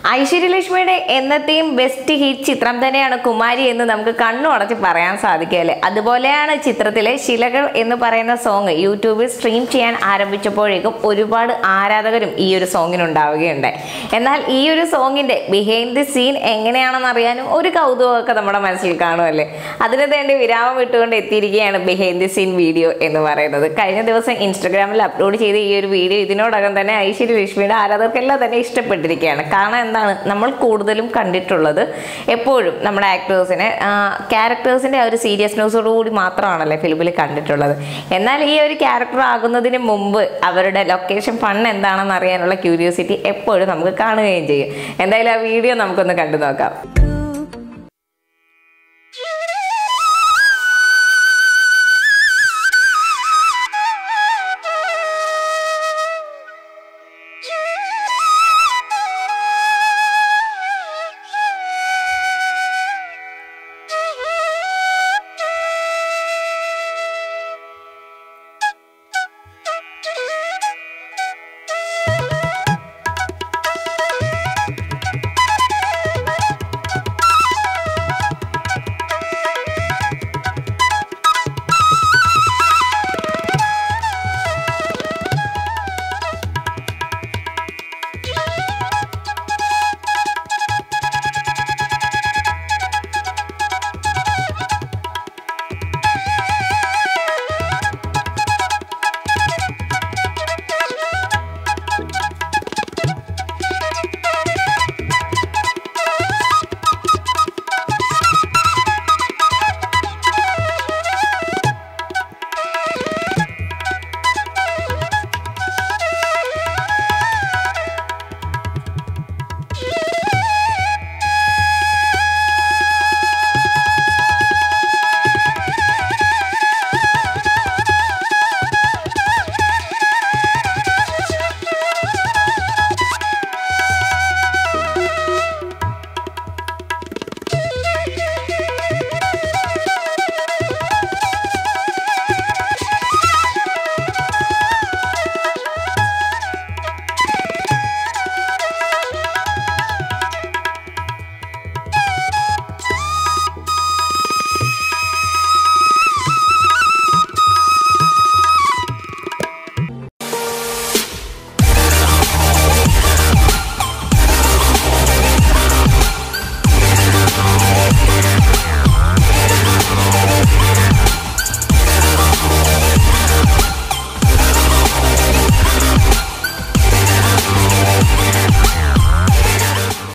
ഐശ്വര്യലക്ഷ്മിയുടെ എന്നത്തെയും best hit ചിത്രം തന്നെയാണ് കുമാരി എന്ന് നമുക്ക് കണ്ണു അടച്ച് പറയാൻ സാധിക്കുകയല്ലേ അതുപോലെയാണ് ചിത്രത്തിലെ ശിലകൾ എന്ന് പറയുന്ന സോങ് യൂട്യൂബിൽ സ്ട്രീം ചെയ്യാൻ ആരംഭിച്ചപ്പോഴേക്കും ഒരുപാട് ആരാധകരും ഈ ഒരു സോങ്ങിനുണ്ടാവുകയുണ്ടായി എന്നാൽ ഈ ഒരു സോങ്ങിന്റെ ബിഹൈൻഡ് ദി സീൻ എങ്ങനെയാണെന്ന് അറിയാനും ഒരു കൗതുകമൊക്കെ നമ്മുടെ മനസ്സിൽ കാണുമല്ലേ അതിന് വേണ്ടി വിരാമം വിട്ടുകൊണ്ട് എത്തിയിരിക്കുകയാണ് ബിഹൈൻഡ് ദി സീൻ വീഡിയോ എന്ന് പറയുന്നത് കഴിഞ്ഞ ദിവസം ഇൻസ്റ്റഗ്രാമിൽ അപ്ലോഡ് ചെയ്ത ഈ ഒരു വീഡിയോ ഇതിനോടകം തന്നെ ഐശ്വര്യ ലക്ഷ്മിയുടെ ആരാധകർക്കെല്ലാം തന്നെ ഇഷ്ടപ്പെട്ടിരിക്കുകയാണ് കാരണം എന്താണ് നമ്മൾ കൂടുതലും കണ്ടിട്ടുള്ളത് എപ്പോഴും നമ്മുടെ ആക്ടേഴ്സിനെ ക്യാരക്ടേഴ്സിൻ്റെ ആ ഒരു സീരിയസ്നെസ്സോടു കൂടി മാത്രമാണല്ലേ ഫിലിമിൽ കണ്ടിട്ടുള്ളത് എന്നാൽ ഈ ഒരു ക്യാരക്ടർ ആകുന്നതിന് മുമ്പ് അവരുടെ ലൊക്കേഷൻ ഫൺ എന്താണെന്ന് അറിയാനുള്ള ക്യൂരിയോസിറ്റി എപ്പോഴും നമുക്ക് കാണുകയും ചെയ്യും എന്തായാലും ആ വീഡിയോ നമുക്കൊന്ന് കണ്ടു നോക്കാം